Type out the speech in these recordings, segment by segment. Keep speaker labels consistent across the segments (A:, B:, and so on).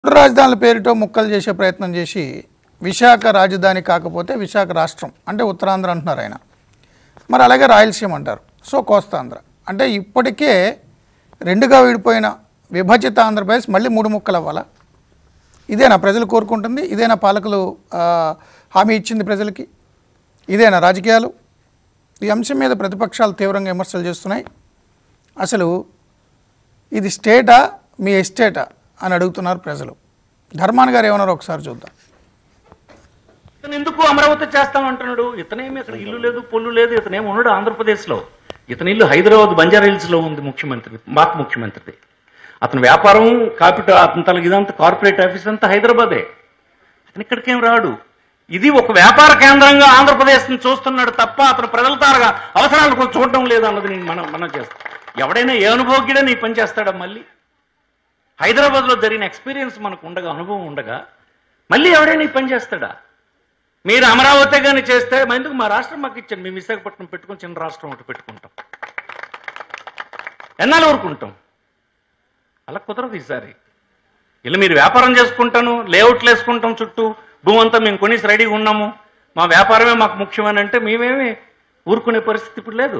A: మూడు రాజధానుల పేరుతో ముక్కలు చేసే ప్రయత్నం చేసి విశాఖ రాజధాని కాకపోతే విశాఖ రాష్ట్రం అంటే ఉత్తరాంధ్ర అంటున్నారు ఆయన మరి అలాగే రాయలసీమ అంటారు సో కోస్తాంధ్ర అంటే ఇప్పటికే రెండుగా విడిపోయిన విభజిత ఆంధ్రప్రదేశ్ మళ్ళీ మూడు ముక్కలు అవ్వాలా ఇదేనా ప్రజలు కోరుకుంటుంది ఇదేనా పాలకులు ఆ, హామీ ఇచ్చింది ప్రజలకి ఇదేనా రాజకీయాలు ఈ అంశం మీద ప్రతిపక్షాలు తీవ్రంగా విమర్శలు చేస్తున్నాయి అసలు ఇది స్టేటా మీ ఎస్టేటా అని అడుగుతున్నారు ప్రజలు ధర్మాన్ గారు ఏమన్నారో ఒకసారి చూద్దాం
B: ఇతను ఎందుకు అమరావతి చేస్తామంటున్నాడు ఇతనేమి అక్కడ ఇల్లు లేదు పొల్లు లేదు ఇతనేమి ఉన్నాడు ఆంధ్రప్రదేశ్లో ఇతని ఇల్లు హైదరాబాద్ బంజారా హిల్స్లో ఉంది ముఖ్యమంత్రి మాకు ముఖ్యమంత్రిది అతని వ్యాపారం కాపిటల్ అతని తల ఇదంతా కార్పొరేట్ ఆఫీస్ అంతా హైదరాబాదే అతను ఇక్కడికేం రాడు ఇది ఒక వ్యాపార కేంద్రంగా ఆంధ్రప్రదేశ్ని చూస్తున్నాడు తప్ప అతను ప్రజల తారగా అవసరాలు కూడా చూడడం లేదు అన్నది నేను మనం మనం చేస్తాం ఎవడైనా ఏ అనుభోగ్యుడే నీ పని చేస్తాడా మళ్ళీ హైదరాబాద్లో జరిగిన ఎక్స్పీరియన్స్ మనకు ఉండగా అనుభవం ఉండగా మళ్ళీ ఎవడైనా ఈ పని చేస్తాడా మీరు అమరావతి కానీ చేస్తే మా ఎందుకు మా రాష్ట్రం మాకు ఇచ్చాను మేము విశాఖపట్నం పెట్టుకుని చిన్న రాష్ట్రం ఒకటి పెట్టుకుంటాం ఎన్నాళ్ళు ఊరుకుంటాం అలా కుదరదు ఈసారి ఇలా మీరు వ్యాపారం చేసుకుంటాను లేఅవుట్లు వేసుకుంటాం చుట్టూ భూమి అంతా మేము కొనేసి రెడీగా ఉన్నాము మా వ్యాపారమే మాకు ముఖ్యమని అంటే మేమేమి ఊరుకునే పరిస్థితి ఇప్పుడు లేదు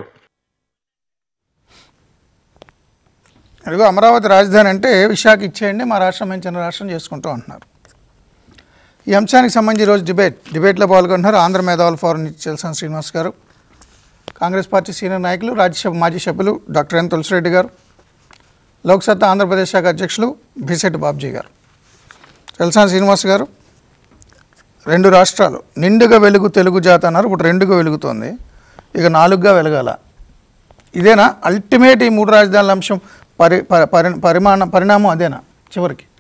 A: అదిగో అమరావతి రాజధాని అంటే విశాఖ ఇచ్చేయండి మా రాష్ట్రం మేము చిన్న రాష్ట్రం చేసుకుంటాం అంటున్నారు ఈ అంశానికి సంబంధించి ఈరోజు డిబేట్ డిబేట్లో పాల్గొంటున్నారు ఆంధ్ర మేధావుల ఫోరం నుంచి చెల్సాని శ్రీనివాస్ గారు కాంగ్రెస్ పార్టీ సీనియర్ నాయకులు రాజ్యసభ మాజీ సభ్యులు డాక్టర్ ఎన్ తులసిరెడ్డి గారు లోక్సత్తా ఆంధ్రప్రదేశ్ శాఖ అధ్యక్షులు బిసెట్టి బాబ్జీ గారు చెల్సాని శ్రీనివాస్ గారు రెండు రాష్ట్రాలు నిండుగా వెలుగు తెలుగు జాత అన్నారు ఇప్పుడు రెండుగా వెలుగుతోంది ఇక నాలుగుగా వెలగాల ఇదేనా అల్టిమేట్ ఈ మూడు రాజధానుల అంశం పరి పరి- పరి- పరిమాణ పరిణామం అదేనా చివరికి